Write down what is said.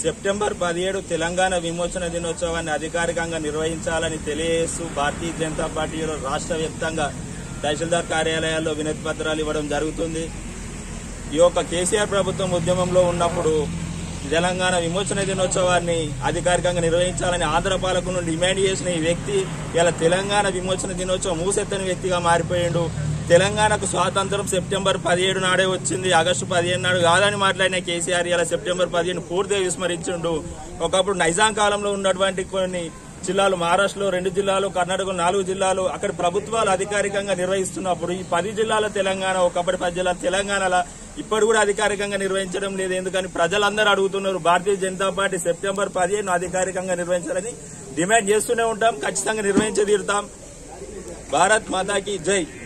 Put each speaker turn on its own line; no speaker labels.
September పదిహేడు తెలంగాణ విమోచన దినోత్సవాన్ని అధికారికంగా నిర్వహించాలని తెలియజేస్తూ భారతీయ జనతా పార్టీలో రాష్ట్ర వ్యాప్తంగా తహసీల్దార్ కార్యాలయాల్లో వినతి పత్రాలు ఇవ్వడం జరుగుతుంది ఈ యొక్క కేసీఆర్ ప్రభుత్వం ఉద్యమంలో ఉన్నప్పుడు తెలంగాణ విమోచన దినోత్సవాన్ని అధికారికంగా నిర్వహించాలని ఆంధ్ర పాలకులను డిమాండ్ చేసిన ఈ వ్యక్తి ఇలా తెలంగాణ విమోచన దినోత్సవం మూసెత్తని వ్యక్తిగా మారిపోయిండు తెలంగాణకు స్వాతంత్రం సెప్టెంబర్ పదిహేడు నాడే వచ్చింది ఆగస్టు పదిహేను నాడు కాదని మాట్లాడిన కేసీఆర్ ఇలా సెప్టెంబర్ పదిహేను పూర్తిగా విస్మరించిండు ఒకప్పుడు నైజాం కాలంలో ఉన్నటువంటి కొన్ని జిల్లాలు మహారాష్ట్రలో రెండు జిల్లాలు కర్ణాటకలో నాలుగు జిల్లాలు అక్కడ ప్రభుత్వాలు అధికారికంగా నిర్వహిస్తున్నప్పుడు ఈ పది జిల్లాల తెలంగాణ ఒకప్పటి పది జిల్లాల తెలంగాణలో ఇప్పటి కూడా అధికారికంగా నిర్వహించడం లేదు ఎందుకని ప్రజలందరూ అడుగుతున్నారు భారతీయ జనతా పార్టీ సెప్టెంబర్ పదిహేను అధికారికంగా నిర్వహించాలని డిమాండ్ చేస్తూనే ఉంటాం ఖచ్చితంగా నిర్వహించే తీరుతాం భారత్ మాతాకి జై